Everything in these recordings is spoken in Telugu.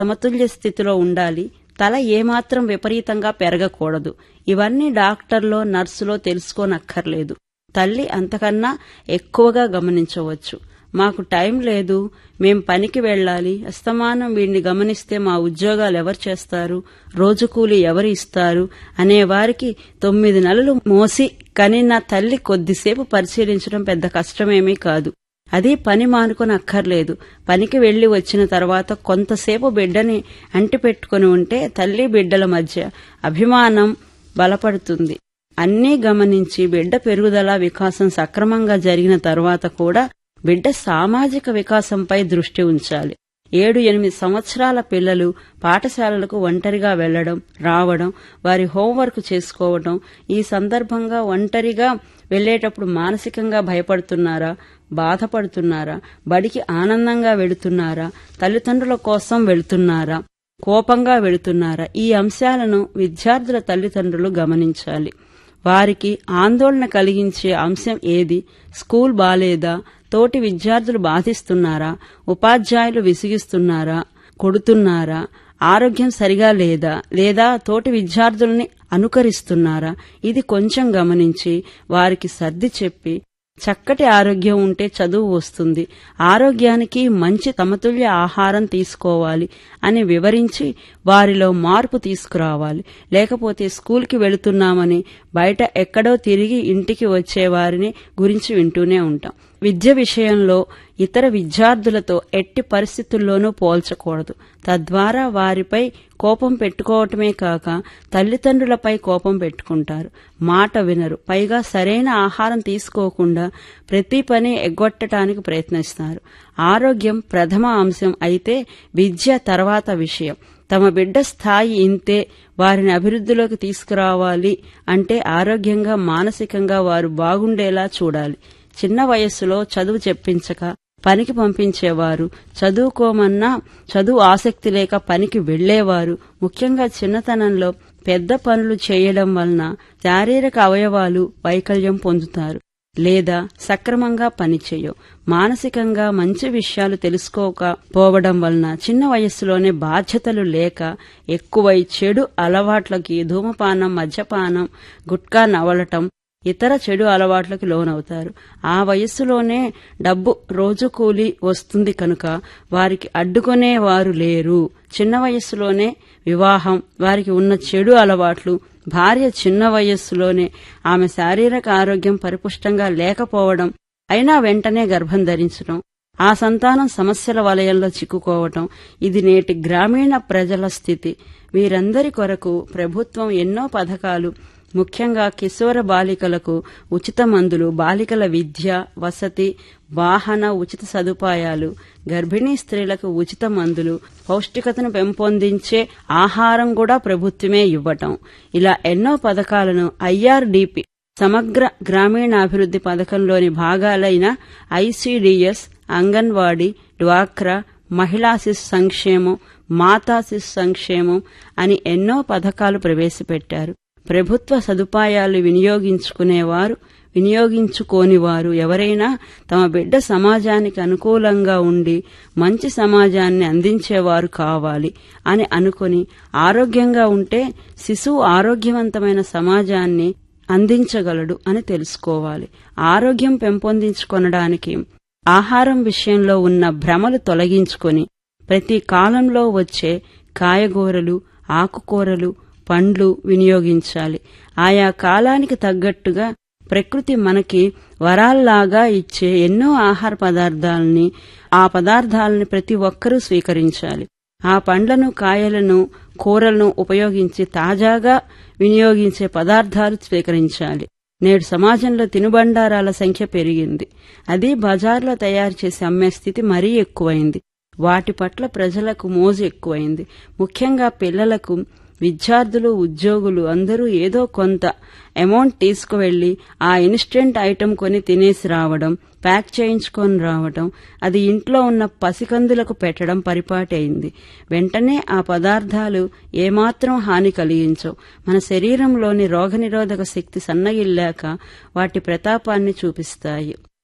సమతుల్య స్థితిలో ఉండాలి తల ఏమాత్రం విపరీతంగా పెరగకూడదు ఇవన్నీ డాక్టర్లో నర్సులో తెలుసుకోనక్కర్లేదు తల్లి అంతకన్నా ఎక్కువగా గమనించవచ్చు మాకు టైం లేదు మేం పనికి వెళ్ళాలి అస్తమానం వీడిని గమనిస్తే మా ఉద్యోగాలు ఎవరు చేస్తారు రోజు కూలి ఎవరు ఇస్తారు అనే వారికి తొమ్మిది నెలలు మోసి కనిన తల్లి కొద్దిసేపు పరిశీలించడం పెద్ద కష్టమేమీ కాదు అది పని మానుకొని అక్కర్లేదు పనికి వెళ్లి వచ్చిన తర్వాత కొంతసేపు బిడ్డని అంటిపెట్టుకుని ఉంటే తల్లి బిడ్డల మధ్య అభిమానం బలపడుతుంది అన్నీ గమనించి బిడ్డ పెరుగుదల వికాసం సక్రమంగా జరిగిన తర్వాత కూడా బిడ్డ సామాజిక వికాసంపై దృష్టి ఉంచాలి ఏడు ఎనిమిది సంవత్సరాల పిల్లలు పాఠశాలలకు ఒంటరిగా వెళ్లడం రావడం వారి హోంవర్క్ చేసుకోవడం ఈ సందర్భంగా ఒంటరిగా వెళ్లేటప్పుడు మానసికంగా భయపడుతున్నారా బాధపడుతున్నారా బడికి ఆనందంగా వెళుతున్నారా తల్లిదండ్రుల కోసం వెళుతున్నారా కోపంగా వెళుతున్నారా ఈ అంశాలను విద్యార్థుల తల్లిదండ్రులు గమనించాలి వారికి ఆందోళన కలిగించే అంశం ఏది స్కూల్ బాలేదా తోటి విద్యార్థులు బాధిస్తున్నారా ఉపాధ్యాయులు విసిగిస్తున్నారా కొడుతున్నారా ఆరోగ్యం సరిగా లేదా లేదా తోటి విద్యార్థుల్ని అనుకరిస్తున్నారా ఇది కొంచెం గమనించి వారికి సర్ది చెప్పి చక్కటి ఆరోగ్యం ఉంటే చదువు వస్తుంది ఆరోగ్యానికి మంచి సమతుల్య ఆహారం తీసుకోవాలి అని వివరించి వారిలో మార్పు తీసుకురావాలి లేకపోతే స్కూల్కి వెళుతున్నామని బయట ఎక్కడో తిరిగి ఇంటికి వచ్చే వారిని గురించి వింటూనే ఉంటాం విద్య విషయంలో ఇతర విద్యార్థులతో ఎట్టి పరిస్థితుల్లోనూ పోల్చకూడదు తద్వారా వారిపై కోపం పెట్టుకోవటమే కాక తల్లిదండ్రులపై కోపం పెట్టుకుంటారు మాట వినరు పైగా సరైన ఆహారం తీసుకోకుండా ప్రతి పని ఎగ్గొట్టడానికి ప్రయత్నిస్తారు ఆరోగ్యం ప్రథమ అంశం అయితే విద్య తర్వాత విషయం తమ బిడ్డ స్థాయి ఇంతే వారిని అభివృద్ధిలోకి తీసుకురావాలి అంటే ఆరోగ్యంగా మానసికంగా వారు బాగుండేలా చూడాలి చిన్న వయస్సులో చదువు చెప్పించక పనికి పంపించేవారు చదువుకోమన్నా చదువు ఆసక్తి లేక పనికి వెళ్లేవారు ముఖ్యంగా చిన్నతనంలో పెద్ద పనులు చేయడం వలన శారీరక అవయవాలు వైకల్యం పొందుతారు లేదా సక్రమంగా పనిచేయవు మానసికంగా మంచి విషయాలు తెలుసుకోకపోవడం వలన చిన్న వయస్సులోనే బాధ్యతలు లేక ఎక్కువై చెడు అలవాట్లకి ధూమపానం మద్యపానం గుట్కా నవలటం ఇతర చెడు అలవాట్లకు లోనవుతారు ఆ వయస్సులోనే డబ్బు రోజు కూలి వస్తుంది కనుక వారికి అడ్డుకునే వారు లేరు చిన్న వయస్సులోనే వివాహం వారికి ఉన్న చెడు అలవాట్లు భార్య చిన్న వయస్సులోనే ఆమె శారీరక ఆరోగ్యం పరిపుష్టంగా లేకపోవడం అయినా వెంటనే గర్భం ధరించడం ఆ సంతానం సమస్యల వలయంలో చిక్కుకోవటం ఇది నేటి గ్రామీణ ప్రజల స్థితి వీరందరి కొరకు ప్రభుత్వం ఎన్నో పథకాలు ముఖ్యంగా కిశోర బాలికలకు ఉచిత మందులు బాలికల విద్య వసతి వాహన ఉచిత సదుపాయాలు గర్భిణీ స్త్రీలకు ఉచిత మందులు పౌష్టికతను పెంపొందించే ఆహారం కూడా ప్రభుత్వమే ఇవ్వటం ఇలా ఎన్నో పథకాలను ఐఆర్డీపీ సమగ్ర గ్రామీణాభివృద్ధి పథకంలోని భాగాలైన ఐసీడీఎస్ అంగన్వాడీ డ్వాక్రా మహిళా శిశు సంక్షేమం మాతా శిశు సంక్షేమం అని ఎన్నో పథకాలు ప్రవేశపెట్టారు ప్రభుత్వ సదుపాయాలు వినియోగించుకునేవారు వినియోగించుకోనివారు ఎవరైనా తమ బిడ్డ సమాజానికి అనుకూలంగా ఉండి మంచి సమాజాన్ని అందించేవారు కావాలి అని అనుకుని ఆరోగ్యంగా ఉంటే శిశువు ఆరోగ్యవంతమైన సమాజాన్ని అందించగలడు అని తెలుసుకోవాలి ఆరోగ్యం పెంపొందించుకొనడానికి ఆహారం విషయంలో ఉన్న భ్రమలు తొలగించుకొని ప్రతి కాలంలో వచ్చే కాయగూరలు ఆకుకూరలు పండ్లు వినియోగించాలి ఆయా కాలానికి తగ్గట్టుగా ప్రకృతి మనకి వరాల్లాగా ఇచ్చే ఎన్నో ఆహార పదార్థాలని ఆ పదార్థాలని ప్రతి ఒక్కరూ స్వీకరించాలి ఆ పండ్లను కాయలను కూరలను ఉపయోగించి తాజాగా వినియోగించే పదార్థాలు స్వీకరించాలి నేడు సమాజంలో తినుబండారాల సంఖ్య పెరిగింది అది బజార్లో తయారు చేసి అమ్మే స్థితి మరీ ఎక్కువైంది వాటి పట్ల ప్రజలకు మోజు ఎక్కువైంది ముఖ్యంగా పిల్లలకు విద్యార్థులు ఉద్యోగులు అందరూ ఏదో కొంత అమౌంట్ తీసుకువెళ్లి ఆ ఇన్స్టెంట్ ఐటెం కొని తినేసి రావడం ప్యాక్ చేయించుకొని రావడం అది ఇంట్లో ఉన్న పసికందులకు పెట్టడం పరిపాటి అయింది వెంటనే ఆ పదార్థాలు ఏమాత్రం హాని కలిగించవు మన శరీరంలోని రోగనిరోధక శక్తి సన్నగిల్లాక వాటి ప్రతాపాన్ని చూపిస్తాయి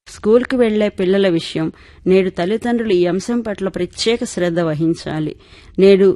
స్కూల్కి వెళ్లే పిల్లల విషయం నేడు తల్లిదండ్రులు ఈ అంశం పట్ల ప్రత్యేక శ్రద్ధ వహించాలి నేడు